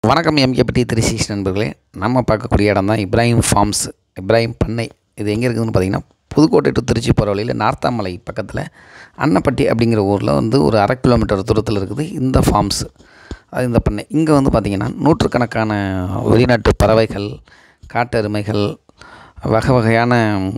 வணக்கம் எம்கேபட்டி three six நண்பர்களே நம்ம பார்க்கக்கூடிய இடம் தான் இப்ராஹிம் ஃபார்ம்ஸ் இப்ராஹிம் பண்ணை இது எங்கே இருக்குதுன்னு பார்த்தீங்கன்னா புதுக்கோட்டை டு திருச்சி போகிற வழியில் நார்த்தாமலை பக்கத்தில் அன்னப்பட்டி அப்படிங்கிற ஊரில் வந்து ஒரு அரை கிலோமீட்டர் தூரத்தில் இருக்குது இந்த ஃபார்ம்ஸ் அது இந்த பண்ணை இங்கே வந்து பார்த்திங்கன்னா நூற்றுக்கணக்கான வெளிநாட்டு பறவைகள் காட்டெருமைகள் வகை வகையான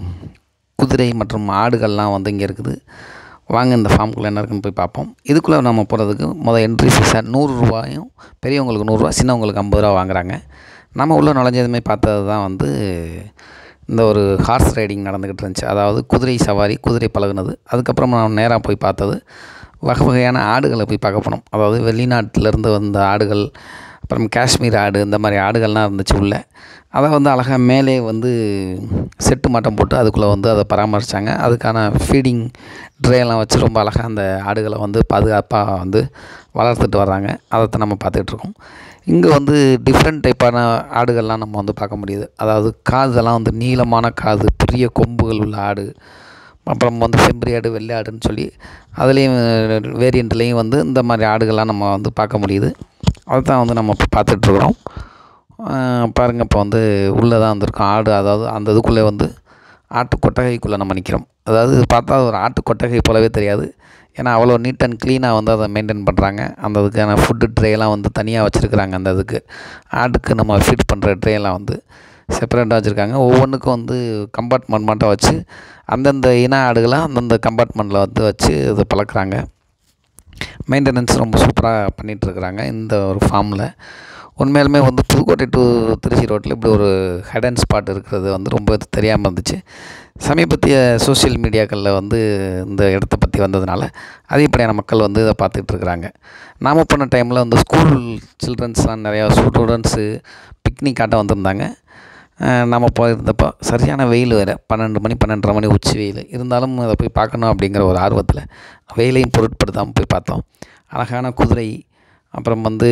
குதிரை மற்றும் ஆடுகள்லாம் வந்து இங்கே இருக்குது வாங்க இந்த ஃபார்முக்குள்ளே என்ன இருக்குன்னு போய் பார்ப்போம் இதுக்குள்ளே நம்ம போகிறதுக்கு முதல் என்ட்ரி ஃபீஸாக நூறுரூவாயும் பெரியவங்களுக்கு நூறுரூவா சின்னவங்களுக்கு ஐம்பது ரூபா வாங்குறாங்க நம்ம உள்ளே நுழைஞ்சதுமே பார்த்தது தான் வந்து இந்த ஒரு ஹார்ஸ் ரைடிங் நடந்துக்கிட்டு இருந்துச்சு அதாவது குதிரை சவாரி குதிரை பழகுனது அதுக்கப்புறம் நான் நேராக போய் பார்த்தது வகை வகையான ஆடுகளை போய் பார்க்க போனோம் அதாவது வெளிநாட்டிலேருந்து வந்த ஆடுகள் அப்புறம் காஷ்மீர் ஆடு இந்த மாதிரி ஆடுகள்லாம் இருந்துச்சு உள்ளே அதை வந்து அழகாக மேலே வந்து செட்டு மாட்டம் போட்டு அதுக்குள்ளே வந்து அதை பராமரித்தாங்க அதுக்கான ஃபீடிங் ட்ரேலாம் வச்சு ரொம்ப அழகாக அந்த ஆடுகளை வந்து பாதுகாப்பாக வந்து வளர்த்துட்டு வர்றாங்க அதைத்தான் நம்ம பார்த்துட்ருக்கோம் இங்கே வந்து டிஃப்ரெண்ட் டைப்பான ஆடுகள்லாம் நம்ம வந்து பார்க்க முடியுது அதாவது காதெல்லாம் வந்து நீளமான காது பெரிய கொம்புகள் உள்ள ஆடு அப்புறம் வந்து செம்பரி ஆடு வெள்ளை ஆடுன்னு சொல்லி அதுலேயும் வேரியண்ட்லேயும் வந்து இந்த மாதிரி ஆடுகள்லாம் நம்ம வந்து பார்க்க முடியுது அதை தான் வந்து நம்ம இப்போ பார்த்துட்ருக்குறோம் பாருங்கள் இப்போ வந்து உள்ளே தான் வந்திருக்கோம் ஆடு அதாவது அந்த இதுக்குள்ளே வந்து ஆட்டு கொட்டகைக்குள்ளே நம்ம நிற்கிறோம் அதாவது பார்த்தா ஒரு ஆட்டு கொட்டகை போலவே தெரியாது ஏன்னா அவ்வளோ நீட் அண்ட் க்ளீனாக வந்து அதை மெயின்டைன் பண்ணுறாங்க அந்த இதுக்கான ஃபுட்டு ட்ரேலாம் வந்து தனியாக வச்சுருக்குறாங்க அந்த இதுக்கு ஆட்டுக்கு நம்ம ஃபீட் பண்ணுற ட்ரேலாம் வந்து செப்பரேட்டாக வச்சுருக்காங்க ஒவ்வொன்றுக்கும் வந்து கம்பார்ட்மெண்ட் மட்டும் வச்சு அந்தந்த இன ஆடுகளை அந்தந்த கம்பார்ட்மெண்ட்டில் வந்து வச்சு இது பழக்கிறாங்க மெயின்டெனன்ஸ் ரொம்ப சூப்பராக பண்ணிகிட்ருக்குறாங்க இந்த ஒரு ஃபார்மில் உண்மையாலுமே வந்து புதுக்கோட்டை டு திருச்சி ரோட்டில் இப்படி ஒரு ஹெட் அண்ட் ஸ்பாட் இருக்கிறது வந்து ரொம்ப தெரியாமல் இருந்துச்சு சமீபத்திய சோஷியல் மீடியாக்களில் வந்து இந்த இடத்த பற்றி வந்ததுனால அதிகப்படியான மக்கள் வந்து இதை பார்த்துட்டு இருக்கிறாங்க நாம் போன டைமில் வந்து ஸ்கூல் சில்ட்ரன்ஸ்லாம் நிறையா ஸ்டூடெண்ட்ஸு பிக்னிக் ஆட்ட வந்திருந்தாங்க நம்ம போயிருந்தப்போ சரியான வெயில் வேறு பன்னெண்டு மணி பன்னெண்டரை மணி உச்சி வெயில் இருந்தாலும் அதை போய் பார்க்கணும் அப்படிங்கிற ஒரு ஆர்வத்தில் வெயிலையும் பொருட்படுத்தாமல் போய் பார்த்தோம் அழகான குதிரை அப்புறம் வந்து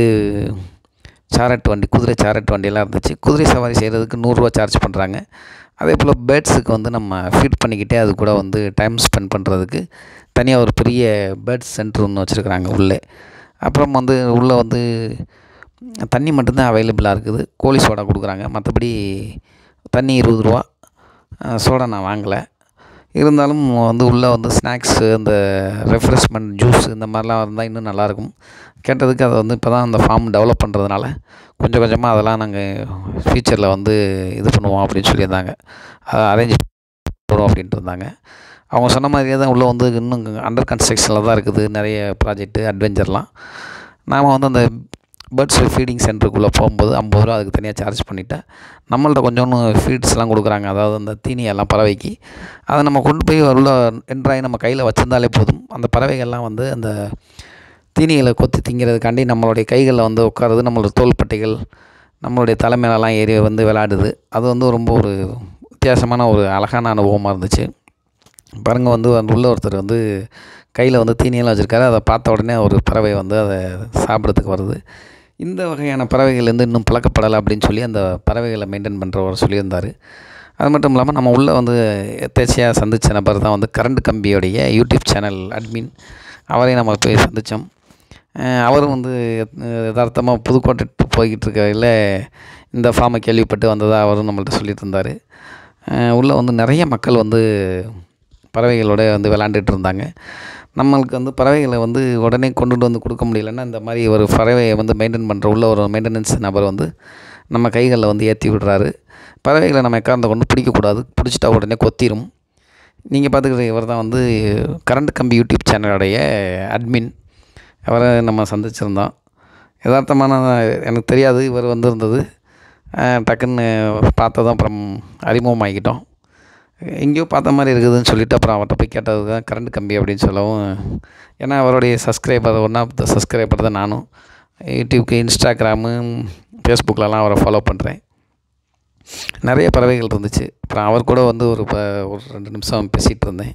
சாரட் வண்டி குதிரை சாரட் வண்டியெல்லாம் இருந்துச்சு குதிரை சவாரி செய்கிறதுக்கு நூறுரூவா சார்ஜ் பண்ணுறாங்க அதே போல் பேர்ட்ஸுக்கு வந்து நம்ம ஃபீட் பண்ணிக்கிட்டே அது கூட வந்து டைம் ஸ்பெண்ட் பண்ணுறதுக்கு தனியாக ஒரு பெரிய பேர்ட்ஸ் சென்டர் ஒன்று வச்சுருக்குறாங்க உள்ளே அப்புறம் வந்து உள்ளே வந்து தண்ணி மட்டும்தான் அவைலபிளாக இருக்குது கோழி சோடா கொடுக்குறாங்க மற்றபடி தண்ணி இருபது ரூபா சோடா நான் வாங்கலை இருந்தாலும் வந்து உள்ளே வந்து ஸ்நாக்ஸு அந்த ரெஃப்ரெஷ்மெண்ட் ஜூஸ் இந்த மாதிரிலாம் இருந்தால் இன்னும் நல்லாயிருக்கும் கேட்டதுக்கு அதை வந்து இப்போ தான் அந்த ஃபார்ம் டெவலப் பண்ணுறதுனால கொஞ்சம் கொஞ்சமாக அதெல்லாம் நாங்கள் ஃப்யூச்சரில் வந்து இது பண்ணுவோம் அப்படின்னு சொல்லியிருந்தாங்க அதை அரேஞ்ச் பண்ணுவோம் அப்படின்ட்டு இருந்தாங்க அவங்க சொன்ன மாதிரியே தான் உள்ளே வந்து இன்னும் அண்டர் கன்ஸ்ட்ரக்ஷனில் தான் இருக்குது நிறைய ப்ராஜெக்ட்டு அட்வென்ச்சர்லாம் நாம் வந்து அந்த பேர்ட்ஸ் ஃபீடிங் சென்டருக்குள்ளே போகும்போது ஐம்பது ரூபா அதுக்கு தனியாக சார்ஜ் பண்ணிவிட்டேன் நம்மள்ட்ட கொஞ்சோன்னு ஃபீட்ஸ்லாம் கொடுக்குறாங்க அதாவது அந்த தீனியெல்லாம் பறவைக்கு அதை நம்ம கொண்டு போய் உள்ள என்ட்ராகி நம்ம கையில் வச்சுருந்தாலே போதும் அந்த பறவைகள்லாம் வந்து அந்த தீனிகளை கொத்தி திங்கிறதுக்காண்டி நம்மளுடைய கைகளில் வந்து உட்காருது நம்மளோட தோள்பட்டைகள் நம்மளுடைய தலைமையிலலாம் ஏறி வந்து விளையாடுது அது வந்து ரொம்ப ஒரு வித்தியாசமான ஒரு அழகான அனுபவமாக இருந்துச்சு பாருங்கள் வந்து அந்த உள்ள ஒருத்தர் வந்து கையில் வந்து தீனியெல்லாம் வச்சுருக்காரு அதை பார்த்த உடனே ஒரு பறவை வந்து அதை சாப்பிட்றதுக்கு வருது இந்த வகையான பறவைகள் வந்து இன்னும் பழக்கப்படலை அப்படின்னு சொல்லி அந்த பறவைகளை மெயின்டைன் பண்ணுறவர் சொல்லியிருந்தார் அது மட்டும் இல்லாமல் நம்ம உள்ளே வந்து எத்தேச்சியாக சந்தித்த நபர் தான் வந்து கரண்ட் கம்பியோடைய யூடியூப் சேனல் அட்மின் அவரையும் நம்ம போய் சந்தித்தோம் அவரும் வந்து யதார்த்தமாக புதுக்கோட்டை போய்கிட்டு இருக்கையில் இந்த ஃபார்மை கேள்விப்பட்டு வந்ததாக அவரும் நம்மள்ட்ட சொல்லிட்டு இருந்தார் உள்ளே வந்து நிறைய மக்கள் வந்து பறவைகளோட வந்து விளாண்டுட்டு இருந்தாங்க நம்மளுக்கு வந்து பறவைகளை வந்து உடனே கொண்டுட்டு வந்து கொடுக்க முடியலன்னா இந்த மாதிரி ஒரு பறவையை வந்து மெயின்டைன் பண்ணுற உள்ள ஒரு மெயின்டெனன்ஸ் நபர் வந்து நம்ம கைகளில் வந்து ஏற்றி விடுறாரு பறவைகளை நம்ம எக்கார்ந்த கொண்டு பிடிக்கக்கூடாது பிடிச்சிட்டா உடனே கொத்திரும் நீங்கள் பார்த்துக்கிற இவர் தான் வந்து கரண்ட் கம்பி யூடியூப் சேனலுடைய அட்மின் அவரை நம்ம சந்திச்சிருந்தோம் யதார்த்தமான எனக்கு தெரியாது இவர் வந்திருந்தது டக்குன்னு பார்த்ததும் அப்புறம் அறிமுகமாகிக்கிட்டோம் எங்கேயோ பார்த்த மாதிரி இருக்குதுன்னு சொல்லிவிட்டு அப்புறம் அவர்கிட்ட போய் கேட்டது தான் கரண்ட் கம்பி அப்படின்னு சொல்லவும் ஏன்னா அவருடைய subscriber one of the subscriber தான் நானும் யூடியூப்க்கு இன்ஸ்டாகிராமு ஃபேஸ்புக்கிலலாம் அவரை ஃபாலோ பண்ணுறேன் நிறைய பறவைகள் இருந்துச்சு அப்புறம் அவர் கூட வந்து ஒரு ப ஒரு ரெண்டு நிமிஷம் பேசிகிட்டு இருந்தேன்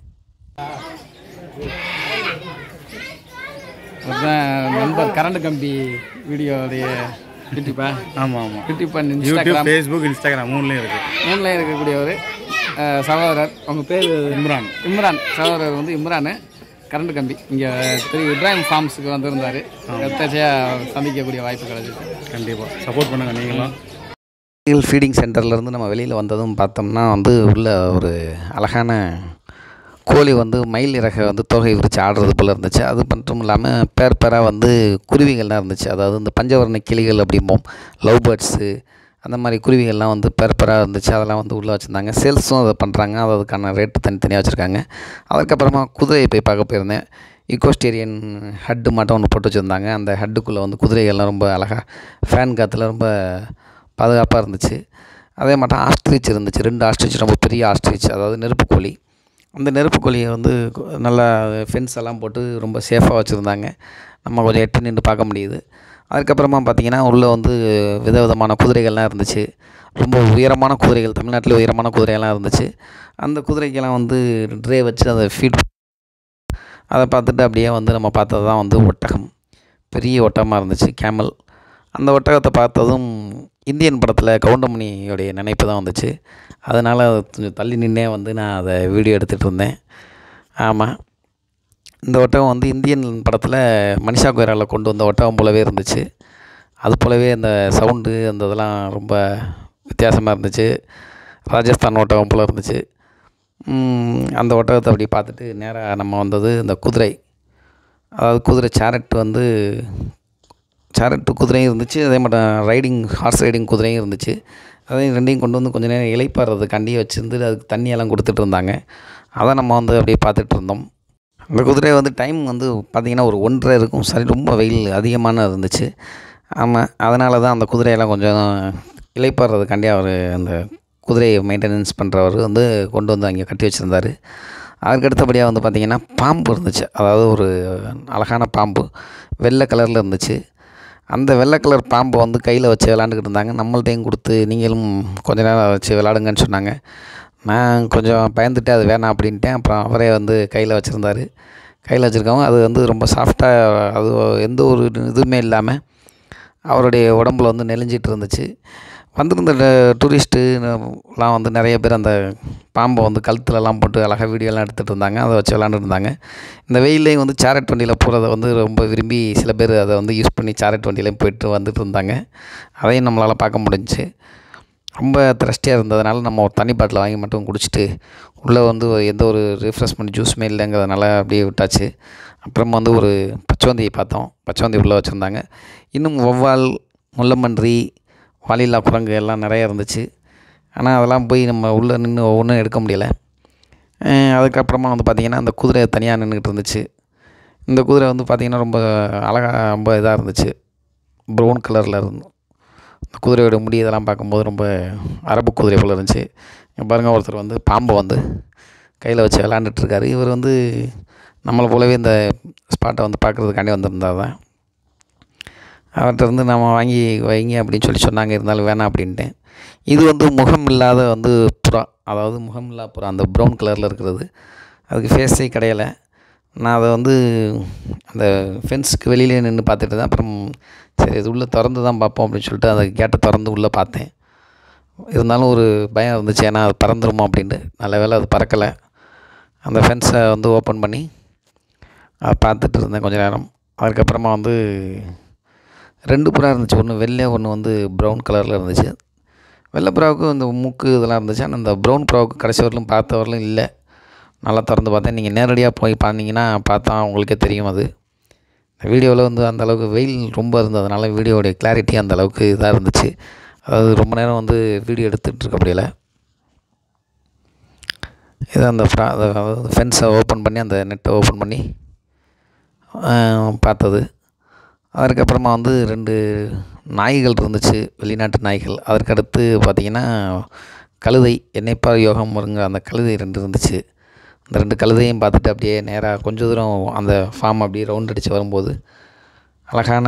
அதுதான் நண்பர் கரண்ட் கம்பி வீடியோடைய யூடியூப்பா ஆமாம் ஆமாம் YouTube and YouTube Instagram Facebook Instagram மூணுலேயும் இருக்குது மூணுலையும் இருக்கக்கூடிய ஒரு அஹ், சகோதரர் உங்கள் பேர் இம்ரான் இம்ரான் சகோதரர் வந்து இம்ரான் கரண்ட் கம்பி இங்கே திரு இப்ராஹிம் ஃபார்ம்ஸுக்கு வந்திருந்தார் எத்தச்சையாக சந்திக்கக்கூடிய வாய்ப்பு கிடைச்சிது கண்டிப்பாக சப்போர்ட் பண்ணுங்கள் நீங்களும் ஈகிள் ஃபீடிங் சென்டர்லேருந்து நம்ம வெளியில் வந்ததும் பார்த்தோம்னா வந்து உள்ள ஒரு அழகான கோழி வந்து மயில் இறகை வந்து தொகை விரித்து ஆடுறது போல் இருந்துச்சு அது மட்டும் இல்லாமல் பேர் பேராக வந்து குருவிகள்லாம் இருந்துச்சு அதாவது இந்த பஞ்சவர்ண கிளிகள் அப்படிம்போம் லவ் பேர்ட்ஸு அந்த மாதிரி குருவிகள்லாம் வந்து பேர் பேராக இருந்துச்சு அதெல்லாம் வந்து உள்ளே வச்சுருந்தாங்க சேல்ஸும் அதை பண்ணுறாங்க அது அதுக்கான ரேட்டு தனித்தனியாக வச்சுருக்காங்க அதுக்கப்புறமா குதிரையை போய் பார்க்க போயிருந்தேன் ஈகோஸ்டேரியன் ஹட்டு மட்டும் ஒன்று போட்டு வச்சுருந்தாங்க அந்த ஹட்டுக்குள்ளே வந்து குதிரைகள்லாம் ரொம்ப அழகாக ஃபேன் காற்றுல ரொம்ப பாதுகாப்பாக இருந்துச்சு அதே மாட்டம் ஆஸ்ட்ரிச் இருந்துச்சு ரெண்டு ஆஸ்ட்ரிச் ரொம்ப பெரிய ஆஸ்ட்ரிச் அதாவது நெருப்புக்கோழி அந்த நெருப்புக்கோழியை வந்து கொ- நல்லா ஃபென்ஸ் எல்லாம் போட்டு ரொம்ப சேஃபாக வச்சுருந்தாங்க நம்ம கொஞ்சம் எட்டி நின்று பார்க்க முடியுது அதுக்கப்புறமா பார்த்திங்கன்னா உள்ளே வந்து விதவிதமான குதிரைகள்லாம் இருந்துச்சு ரொம்ப உயரமான குதிரைகள் தமிழ்நாட்டில் உயரமான குதிரையெல்லாம் இருந்துச்சு அந்த குதிரைக்கெல்லாம் வந்து ட்ரே வச்சு அதை ஃபீட் அதை பார்த்துட்டு அப்படியே வந்து நம்ம பார்த்தது தான் வந்து ஒட்டகம் பெரிய ஒட்டகமாக இருந்துச்சு கேமல் அந்த ஒட்டகத்தை பார்த்ததும் இந்தியன் படத்தில் கவுண்டமணியோடைய நினைப்பு தான் வந்துச்சு அதனால் கொஞ்சம் தள்ளி நின்னே வந்து நான் அதை வீடியோ எடுத்துகிட்டு இருந்தேன் ஆமாம் இந்த ஒட்டகம் வந்து இந்தியன் படத்தில் மனிஷா கொய்ரால கொண்டு வந்த ஒட்டகம் போலவே இருந்துச்சு அது போலவே அந்த சவுண்டு அந்த இதெல்லாம் ரொம்ப வித்தியாசமாக இருந்துச்சு ராஜஸ்தான் ஒட்டகம் போல் இருந்துச்சு ம், அந்த ஒட்டகத்தை அப்படி பார்த்துட்டு நேராக நம்ம வந்தது இந்த குதிரை அதாவது குதிரை சேரட் வந்து சேரட்டு குதிரையும் இருந்துச்சு அதே மாதிரி ரைடிங் ஹார்ஸ் ரைடிங் குதிரையும் இருந்துச்சு அதையும் ரெண்டையும் கொண்டு வந்து கொஞ்சம் நேரம் இளைப்பாடுறதுக்காண்டி வச்சுருந்து அதுக்கு தண்ணியெல்லாம் கொடுத்துட்டு இருந்தாங்க அதை நம்ம வந்து அப்படியே பார்த்துட்டு இருந்தோம் அந்த குதிரை வந்து டைம் வந்து பார்த்திங்கன்னா ஒரு ஒன்றரை இருக்கும் சரி ரொம்ப வெயில் அதிகமான இருந்துச்சு ஆமாம் அதனால தான் அந்த குதிரையெல்லாம் கொஞ்சம் இளைப்பாடுறதுக்காண்டி அவர் அந்த குதிரையை மெயின்டெனன்ஸ் பண்ணுறவர் வந்து கொண்டு வந்து அங்கே கட்டி வச்சுருந்தார் அதுக்கு அடுத்தபடியாக வந்து பார்த்திங்கன்னா பாம்பு இருந்துச்சு அதாவது ஒரு அழகான பாம்பு வெள்ளை கலரில் இருந்துச்சு அந்த வெள்ளை கலர் பாம்பை வந்து கையில் வச்சு விளாண்டுக்கிட்டு இருந்தாங்க நம்மள்ட்டையும் கொடுத்து நீங்களும் கொஞ்ச நேரம் வச்சு விளாடுங்கன்னு சொன்னாங்க நான் கொஞ்சம் பயந்துட்டு அது வேணாம் அப்படின்ட்டேன் அப்புறம் அவரே வந்து கையில் வச்சுருந்தாரு கையில் வச்சுருக்கவங்க அது வந்து ரொம்ப சாஃப்டாக அது எந்த ஒரு இதுவுமே இல்லாமல் அவருடைய உடம்புல வந்து நெளிஞ்சிட்டு இருந்துச்சு வந்திருந்த டூரிஸ்ட்டுலாம் வந்து நிறைய பேர் அந்த பாம்பை வந்து கழுத்துலலாம் போட்டு அழகாக வீடியோலாம் எடுத்துகிட்டு இருந்தாங்க அதை வச்சு விளாண்டுட்டு இருந்தாங்க இந்த வெயிலையும் வந்து சேரட் வண்டியில் போகிறத வந்து ரொம்ப விரும்பி சில பேர் அதை வந்து யூஸ் பண்ணி சேரட் வண்டியிலையும் போயிட்டு வந்துட்டு இருந்தாங்க அதையும் நம்மளால் பார்க்க முடிஞ்சுச்சு ரொம்ப த்ரஸ்டியாக இருந்ததுனால நம்ம ஒரு தண்ணி பாட்டில் வாங்கி மட்டும் குடிச்சிட்டு உள்ளே வந்து ஒரு எந்த ஒரு ரிஃப்ரெஷ்மெண்ட் ஜூஸுமே இல்லைங்கிறதுனால அப்படியே விட்டாச்சு அப்புறமா வந்து ஒரு பச்சவந்தியை பார்த்தோம் பச்சவந்தி உள்ளே வச்சுருந்தாங்க இன்னும் வௌவால் முள்ளம்பன்றி வாலில்லா குரங்கு எல்லாம் நிறையா இருந்துச்சு ஆனால் அதெல்லாம் போய் நம்ம உள்ளே நின்று ஒவ்வொன்றும் எடுக்க முடியல அஹ் அதுக்கப்புறமா வந்து பார்த்திங்கன்னா அந்த குதிரை தனியாக நின்றுக்கிட்டு இருந்துச்சு இந்த குதிரை வந்து பார்த்திங்கன்னா ரொம்ப அழகாக ரொம்ப இதாக இருந்துச்சு ப்ரௌன் கலரில் இருந்தும் இந்த குதிரையோட முடி இதெல்லாம் பார்க்கும்போது ரொம்ப அரபு குதிரை போல் இருந்துச்சு இங்க பாருங்கள் ஒருத்தர் வந்து பாம்பை வந்து கையில் வச்சு விளாண்டுட்டு இருக்காரு இவர் வந்து நம்மளை போலவே இந்த ஸ்பாட்டை வந்து பார்க்குறதுக்காண்டி வந்திருந்தார் தான் அவர்கிட்ட இருந்து நம்ம வாங்கி வைங்க அப்படின்னு சொல்லி சொன்னாங்க இருந்தாலும் வேணாம் அப்படின்ட்டேன் இது வந்து முகம் இல்லாத வந்து புறா அதாவது முகம் இல்லா புறா அந்த ப்ரௌன் கலரில் இருக்கிறது அதுக்கு ஃபேஸே கிடையலை நான் அதை வந்து அந்த ஃபென்ஸுக்கு வெளியிலே நின்று பார்த்துட்டு தான் அப்புறம் சரி இது உள்ளே திறந்து தான் பார்ப்போம் அப்படின்னு சொல்லிட்டு அந்த கேட்டை திறந்து உள்ளே பார்த்தேன் இருந்தாலும் ஒரு பயம் இருந்துச்சு ஏன்னா அது பறந்துருமோ அப்படின்ட்டு நல்ல வேளை அது பறக்கலை அந்த ஃபென்ஸை வந்து ஓப்பன் பண்ணி அதை பார்த்துட்டு இருந்தேன் கொஞ்ச நேரம் அதுக்கப்புறமா வந்து ரெண்டு புறா இருந்துச்சு ஒன்று வெள்ளை ஒன்று வந்து ப்ரௌன் கலரில் இருந்துச்சு வெள்ளை புறாவுக்கு இந்த மூக்கு இதெல்லாம் இருந்துச்சு ஆனால் இந்த ப்ரௌன் புறாவுக்கு கடைசி வரலும் பார்த்த வரலும் இல்லை நல்லா திறந்து பார்த்தேன் நீங்கள் நேரடியாக போய் பார்த்தீங்கன்னா பார்த்தா உங்களுக்கே தெரியும் அது இந்த வீடியோவில் வந்து அந்த அளவுக்கு வெயில் ரொம்ப இருந்ததுனால வீடியோடைய கிளாரிட்டி அந்த அளவுக்கு இதாக இருந்துச்சு அதாவது ரொம்ப நேரம் வந்து வீடியோ எடுத்துகிட்டு இருக்க முடியல இது அந்த ஃப்ரா அதாவது ஃபென்ஸை ஓப்பன் பண்ணி அந்த நெட்டை ஓப்பன் பண்ணி ஆஹ், பார்த்தது அதுக்கப்புறமா வந்து ரெண்டு நாய்கள் இருந்துச்சு வெளிநாட்டு நாய்கள் அதற்கடுத்து பார்த்திங்கன்னா கழுதை என்னைப்பார் யோகம் வருங்க அந்த கழுதை ரெண்டு இருந்துச்சு அந்த ரெண்டு கழுதையும் பார்த்துட்டு அப்படியே நேராக கொஞ்ச தூரம் அந்த ஃபார்ம் அப்படியே ரவுண்ட் அடித்து வரும்போது அழகான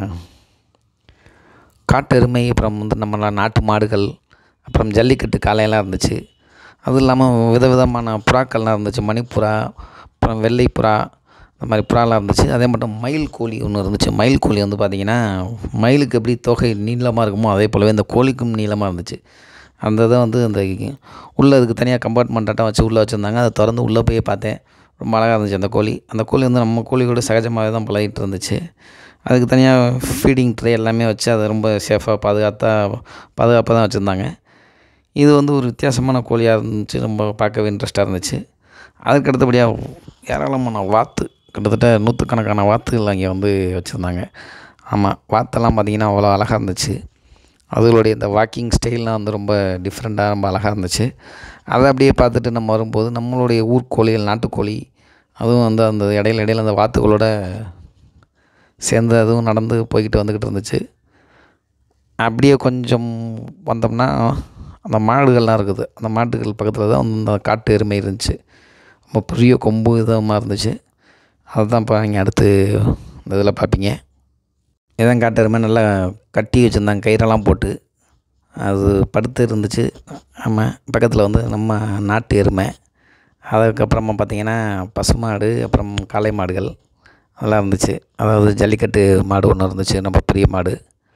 காட்டெருமை அப்புறம் வந்து நம்ம நாட்டு மாடுகள் அப்புறம் ஜல்லிக்கட்டு காளையெல்லாம் இருந்துச்சு அதுவும் இல்லாமல் விதவிதமான புறாக்கள்லாம் இருந்துச்சு மணிப்புறா அப்புறம் வெள்ளை புறா இந்த மாதிரி புறாலாம் இருந்துச்சு அதே மட்டும் மயில் கோழி ஒன்று இருந்துச்சு மயில் கோழி வந்து பார்த்திங்கன்னா மயிலுக்கு எப்படி தொகை நீளமாக இருக்குமோ அதே போலவே இந்த கோழிக்கும் நீளமாக இருந்துச்சு அந்த இதை வந்து அந்த உள்ளே அதுக்கு தனியாக கம்பார்ட்மெண்ட்டாட்டம் வச்சு உள்ளே வச்சுருந்தாங்க அதை திறந்து உள்ளே போய் பார்த்தேன் ரொம்ப அழகாக இருந்துச்சு அந்த கோழி அந்த கோழி வந்து நம்ம கோழி கூட சகஜமாகவே தான் பழகிட்டு இருந்துச்சு அதுக்கு தனியாக ஃபீடிங் ட்ரே எல்லாமே வச்சு அதை ரொம்ப சேஃபாக பாதுகாத்தா பாதுகாப்பாக தான் வச்சுருந்தாங்க இது வந்து ஒரு வித்தியாசமான கோழியாக இருந்துச்சு ரொம்ப பார்க்கவே இன்ட்ரெஸ்ட்டாக இருந்துச்சு அதுக்கு அடுத்தபடியாக ஏராளமான வாத்து கிட்டத்தட்ட நூற்றுக்கணக்கான வாத்துகள் அங்கே வந்து வச்சுருந்தாங்க ஆமாம் வாத்தெல்லாம் பார்த்திங்கன்னா அவ்வளோ அழகாக இருந்துச்சு அதுகளுடைய இந்த வாக்கிங் ஸ்டைல்லாம் வந்து ரொம்ப டிஃப்ரெண்ட்டாக ரொம்ப அழகாக இருந்துச்சு அதை அப்படியே பார்த்துட்டு நம்ம வரும்போது நம்மளுடைய ஊர்க்கோழிகள் நாட்டுக்கோழி அதுவும் வந்து அந்த இடையில இடையில அந்த வாத்துகளோட சேர்ந்து அதுவும் நடந்து போய்கிட்டு வந்துக்கிட்டு இருந்துச்சு அப்படியே கொஞ்சம் வந்தோம்னா அந்த மாடுகள்லாம் இருக்குது அந்த மாட்டுகள் பக்கத்தில் தான் அந்த காட்டு எருமை இருந்துச்சு ரொம்ப பெரிய கொம்பு இதமாக இருந்துச்சு அதுதான் இப்போ இங்கே அடுத்து இந்த இதில் பார்ப்பீங்க இதான் காட்டு எருமை நல்லா கட்டி வச்சுருந்தாங்க கயிறெல்லாம் போட்டு அது படுத்து இருந்துச்சு ஆமாம் பக்கத்தில் வந்து நம்ம நாட்டு எருமை அதுக்கப்புறமா பார்த்திங்கன்னா பசுமாடு அப்புறம் காளை மாடுகள் அதெல்லாம் இருந்துச்சு அதாவது ஜல்லிக்கட்டு மாடு ஒன்று இருந்துச்சு ரொம்ப பெரிய மாடு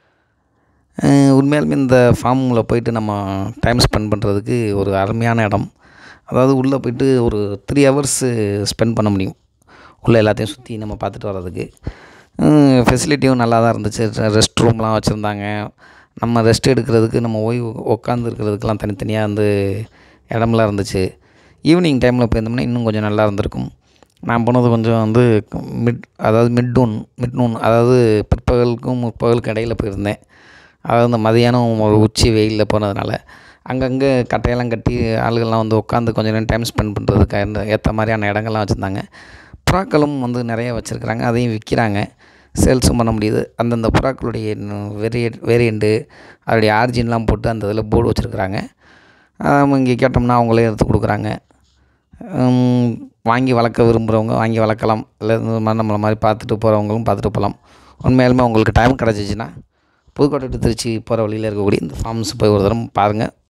அஹ் உண்மையாலுமே இந்த ஃபார்மில் போயிட்டு நம்ம டைம் ஸ்பெண்ட் பண்ணுறதுக்கு ஒரு அருமையான இடம் அதாவது உள்ளே போயிட்டு ஒரு த்ரீ ஹவர்ஸு ஸ்பெண்ட் பண்ண முடியும் உள்ளே எல்லாத்தையும் சுற்றி நம்ம பார்த்துட்டு வர்றதுக்கு ஃபெசிலிட்டியும் நல்லா தான் இருந்துச்சு ரெஸ்ட் ரூம்லாம் வச்சுருந்தாங்க நம்ம ரெஸ்ட் எடுக்கிறதுக்கு நம்ம ஓய்வு உட்காந்து இருக்கிறதுக்கெலாம் தனித்தனியாக வந்து இடம்லாம் இருந்துச்சு ஈவினிங் டைமில் போயிருந்தோம்னா இன்னும் கொஞ்சம் நல்லா இருந்திருக்கும் நான் போனது கொஞ்சம் வந்து மிட் அதாவது மிட் டூன் மிட் நூன் அதாவது பிற்பகலுக்கும் முற்பகலுக்கும் இடையில போயிருந்தேன் அதாவது இந்த மதியானம் ஒரு உச்சி வெயிலில் போனதுனால அங்கங்கே கட்டையெல்லாம் கட்டி ஆளுகள்லாம் வந்து உட்காந்து கொஞ்சம் நேரம் டைம் ஸ்பெண்ட் பண்ணுறதுக்கு ஏற்ற மாதிரியான இடங்கள்லாம் வச்சுருந்தாங்க புறாக்களும் வந்து நிறைய வச்சுருக்குறாங்க அதையும் விற்கிறாங்க சேல்ஸும் பண்ண முடியுது அந்தந்த புறாக்களுடைய வேரிய வேரியண்ட்டு அதோடைய ஆர்ஜின்லாம் போட்டு அந்த இதில் போர்டு வச்சுருக்குறாங்க நம்ம இங்கே கேட்டோம்னா அவங்களே எடுத்து கொடுக்குறாங்க ஹம், வாங்கி வளர்க்க விரும்புகிறவங்க வாங்கி வளர்க்கலாம் இல்லை இந்த மாதிரி நம்மளை மாதிரி பார்த்துட்டு போகிறவங்களும் பார்த்துட்டு போகலாம் உண்மையாலுமே உங்களுக்கு டைம் கிடச்சிச்சின்னா புதுக்கோட்டை to திருச்சி போகிற வழியில் இருக்கக்கூடிய இந்த ஃபார்ம்ஸ் போய் ஒரு தரம் பாருங்கள்